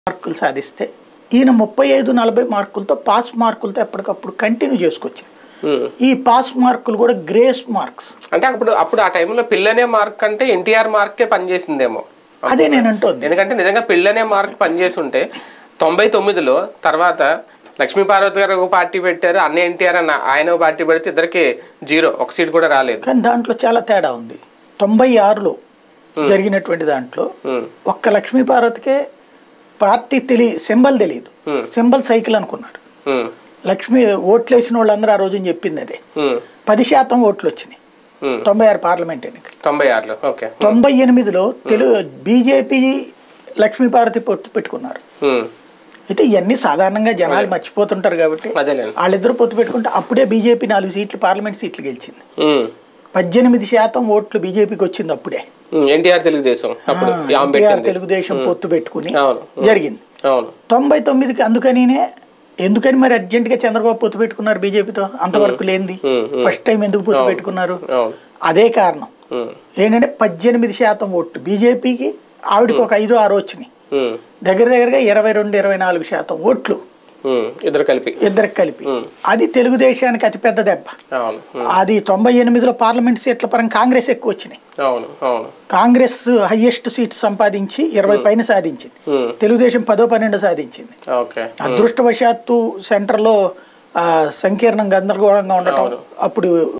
మార్కులు సాధిస్తే ఈయన ముప్పై ఐదు నలభై మార్కులతో పాస్ మార్కులతో ఎప్పటికప్పుడు కంటిన్యూ చేసుకొచ్చారు ఉమ్. ఈ పాస్ మార్కులు కూడా గ్రేస్ మార్క్స్ అంటే అప్పుడు అప్పుడు ఆ టైంలో పిల్లనే మార్క్ అంటే ఎన్టీఆర్ మార్కే పనిచేసిందేమో అదే నేను అంటోంది ఎందుకంటే నిజంగా పిల్లనే మార్క్ పనిచేసి ఉంటే తొంభై తొమ్మిదిలో తర్వాత లక్ష్మీ పార్వతి గారు ఒక పార్టీ పెట్టారు అన్న ఎన్టీఆర్ అన్న ఆయన ఒక పార్టీ పెడితే ఇద్దరికి జీరో ఒక సీట్ కూడా రాలేదు కానీ దాంట్లో చాలా తేడా ఉంది తొంభై ఆరులో జరిగినటువంటి దాంట్లో ఉమ్. ఒక్క లక్ష్మీ పార్వతికే పార్టీ తెలి సింబల్ తెలియదు సింబల్ సైకిల్ అనుకున్నాడు ఉమ్. లక్ష్మి ఓట్లు వేసిన వాళ్ళందరూ ఆ రోజున చెప్పింది అదే ఉమ్. పది శాతం ఓట్లు వచ్చినాయి ఉమ్. తొంభై ఆరు పార్లమెంట్ ఎన్నికలు తొంభై ఆరులో ఓకే తొంభై ఎనిమిదిలో తెలుగు బీజేపీ లక్ష్మీపార్వతి పొత్తు పెట్టుకున్నారు ఉమ్. అయితే ఇవన్నీ సాధారణంగా జనాలు మర్చిపోతుంటారు కాబట్టి అదేలేండి వాళ్ళిద్దరూ పొత్తు పెట్టుకుంటే అప్పుడే బీజేపీ నాలుగు సీట్లు పార్లమెంట్ సీట్లు గెలిచింది ఉమ్. పద్దెనిమిది శాతం ఓట్లు బీజేపీకి వచ్చింది అప్పుడే ఉమ్. ఎన్టీఆర్ తెలుగుదేశం అప్పుడు యాం ఎన్టీఆర్ పెట్టింది తెలుగుదేశం పొత్తు పెట్టుకుని అవును జరిగింది అవును తొంభై తొమ్మిదికి అందుకనినే ఎందుకని మరి అర్జెంటుగా చంద్రబాబు పొత్తు పెట్టుకున్నారు బీజేపీతో అంతవరకు లేనిది ఉమ్. ఉమ్. ఫస్ట్ టైం ఎందుకు పొత్తు పెట్టుకున్నారు అవును అదే కారణం ఉమ్. ఏంటంటే పద్దెనిమిది శాతం ఓట్లు బీజేపీకి ఆవిడకి ఒక ఐదు ఆరు వచ్చినాయి ఉమ్. దగ్గర దగ్గరగా ఇరవై రెండు ఇరవై నాలుగు శాతం ఓట్లు ఉమ్. ఇద్దరు కలిపి ఇద్దరికి కలిపి ఉమ్. అది తెలుగుదేశానికి అతిపెద్ద దెబ్బ అవును ఉమ్. అది తొంభై ఎనిమిదిలో పార్లమెంట్ సీట్ల పరంగా కాంగ్రెస్ ఎక్కువ వచ్చినాయి అవును అవును కాంగ్రెస్ హయ్యెస్ట్ సీట్ సంపాదించి ఇరవై పైన సాధించింది ఉమ్. తెలుగుదేశం పదో పన్నెండు సాధించింది ఓకే అదృష్టవశాత్తు సెంటర్లో ఆ, సంకీర్ణం గందరగోళంగా ఉండటం అప్పుడు